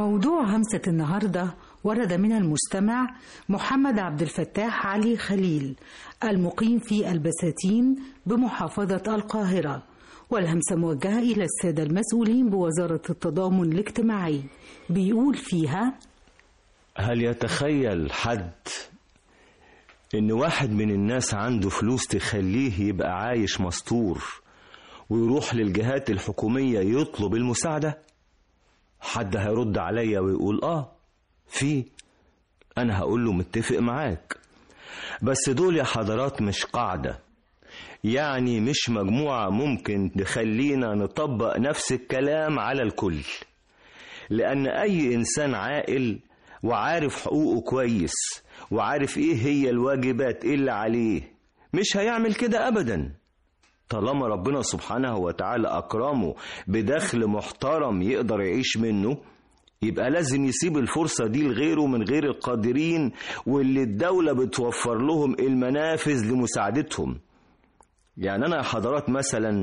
موضوع همسة النهاردة ورد من المستمع محمد عبد الفتاح علي خليل المقيم في البساتين بمحافظة القاهرة والهمسة موجهة إلى السادة المسؤولين بوزارة التضامن الاجتماعي بيقول فيها هل يتخيل حد ان واحد من الناس عنده فلوس تخليه يبقى عايش مستور ويروح للجهات الحكومية يطلب المساعدة حد هيرد عليا ويقول اه في انا هقول له متفق معاك بس دول يا حضرات مش قاعدة يعني مش مجموعة ممكن تخلينا نطبق نفس الكلام على الكل لأن أي إنسان عاقل وعارف حقوقه كويس وعارف إيه هي الواجبات اللي عليه مش هيعمل كده أبدا طالما ربنا سبحانه وتعالى أكرمه بدخل محترم يقدر يعيش منه يبقى لازم يسيب الفرصة دي لغيره من غير القادرين واللي الدولة بتوفر لهم المنافذ لمساعدتهم يعني أنا يا حضرات مثلا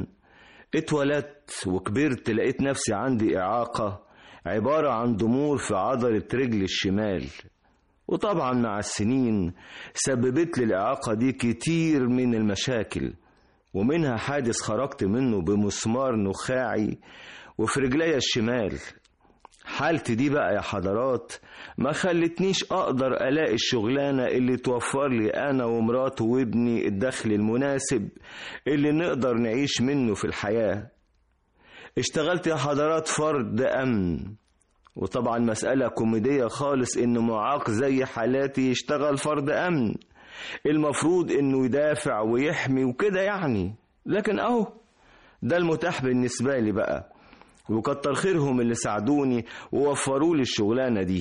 اتولدت وكبرت لقيت نفسي عندي إعاقة عبارة عن ضمور في عضلة رجل الشمال وطبعا مع السنين سببت لي الإعاقة دي كتير من المشاكل ومنها حادث خرجت منه بمسمار نخاعي وفي رجلي الشمال حالتي دي بقى يا حضرات ما خلتنيش اقدر الاقي الشغلانه اللي توفر لي انا ومراتي وابني الدخل المناسب اللي نقدر نعيش منه في الحياه اشتغلت يا حضرات فرد امن وطبعا مسألة كوميدية خالص إن معاق زي حالاتي يشتغل فرد أمن المفروض إنه يدافع ويحمي وكده يعني لكن أهو ده المتاح بالنسبة لي بقى وكتر خيرهم اللي ساعدوني ووفروا لي الشغلانة دي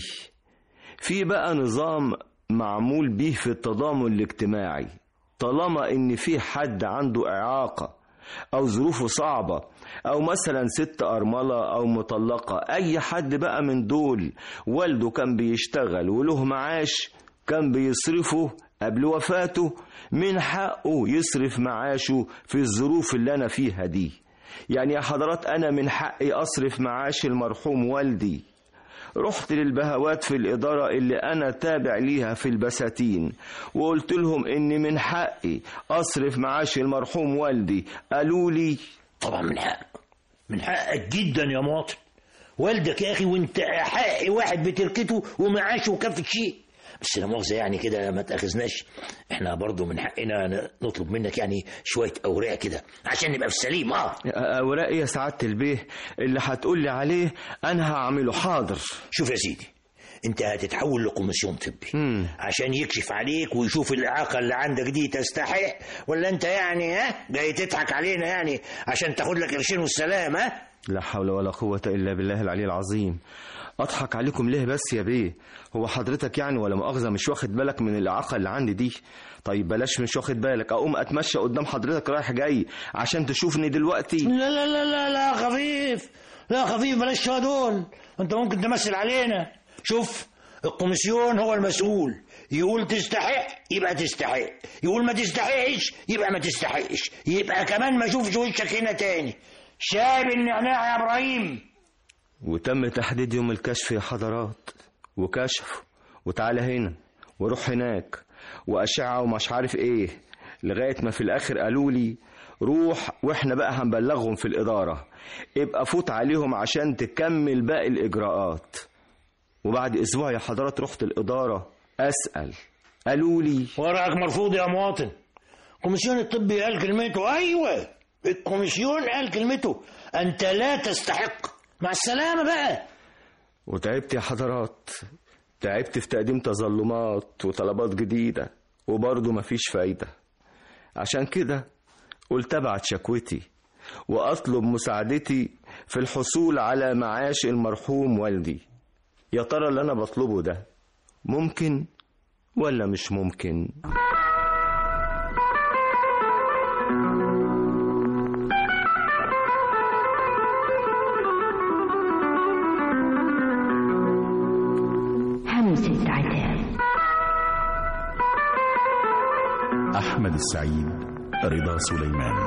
في بقى نظام معمول بيه في التضامن الاجتماعي طالما ان في حد عنده اعاقة او ظروفه صعبة او مثلا ست ارملة او مطلقة اي حد بقى من دول والده كان بيشتغل وله معاش كان بيصرفه قبل وفاته من حقه يصرف معاشه في الظروف اللي انا فيها دي يعني يا حضرات أنا من حقي أصرف معاش المرحوم والدي رحت للبهوات في الإدارة اللي أنا تابع ليها في البساتين وقلت لهم إن من حقي أصرف معاش المرحوم والدي قالوا لي طبعا من حقك من حقك جدا يا مواطن والدك يا أخي وانت حقي واحد بتركته ومعاشه وكفة شيء بس لا مؤاخذة يعني كده ما تأخذناش احنا برضو من حقنا نطلب منك يعني شوية أوراق كده عشان نبقى في السليم اه أوراق يا سعادة البيه اللي هتقول لي عليه أنا هعمله حاضر شوف يا سيدي انت هتتحول لكوميسيون طبي مم. عشان يكشف عليك ويشوف الإعاقة اللي عندك دي تستحق ولا انت يعني ها جاي تضحك علينا يعني عشان تاخد لك قرشين والسلام ها لا حول ولا قوة إلا بالله العلي العظيم أضحك عليكم ليه بس يا بيه هو حضرتك يعني ولا مؤاخذة مش واخد بالك من الإعاقة اللي عندي دي طيب بلاش مش واخد بالك أقوم أتمشى قدام حضرتك رايح جاي عشان تشوفني دلوقتي لا لا لا لا لا خفيف لا خفيف بلاش شوية دول انت ممكن تمثل علينا شوف الكوميسيون هو المسؤول يقول تستحق يبقى تستحق يقول ما تستحقش يبقى ما تستحقش يبقى كمان ما اشوفش وشك هنا تاني شاب النعناع يا ابراهيم وتم تحديد يوم الكشف يا حضرات وكشف وتعالى هنا وروح هناك وأشعة ومش عارف ايه لغاية ما في الآخر قالوا لي روح واحنا بقى هنبلغهم في الإدارة ابقى فوت عليهم عشان تكمل باقي الإجراءات وبعد أسبوع يا حضرات رحت الإدارة أسأل قالوا لي ورقك مرفوض يا مواطن الكوميسيون الطبي قال كلمته ايوه الكوميسيون قال كلمته انت لا تستحق مع السلامه بقى وتعبت يا حضرات تعبت في تقديم تظلمات وطلبات جديدة وبرضه مفيش فايدة عشان كده قلت أبعت شكوتي وأطلب مساعدتي في الحصول على معاش المرحوم والدي يا ترى اللي أنا بطلبه ده ممكن ولا مش ممكن همسة عتاب أحمد السعيد رضا سليمان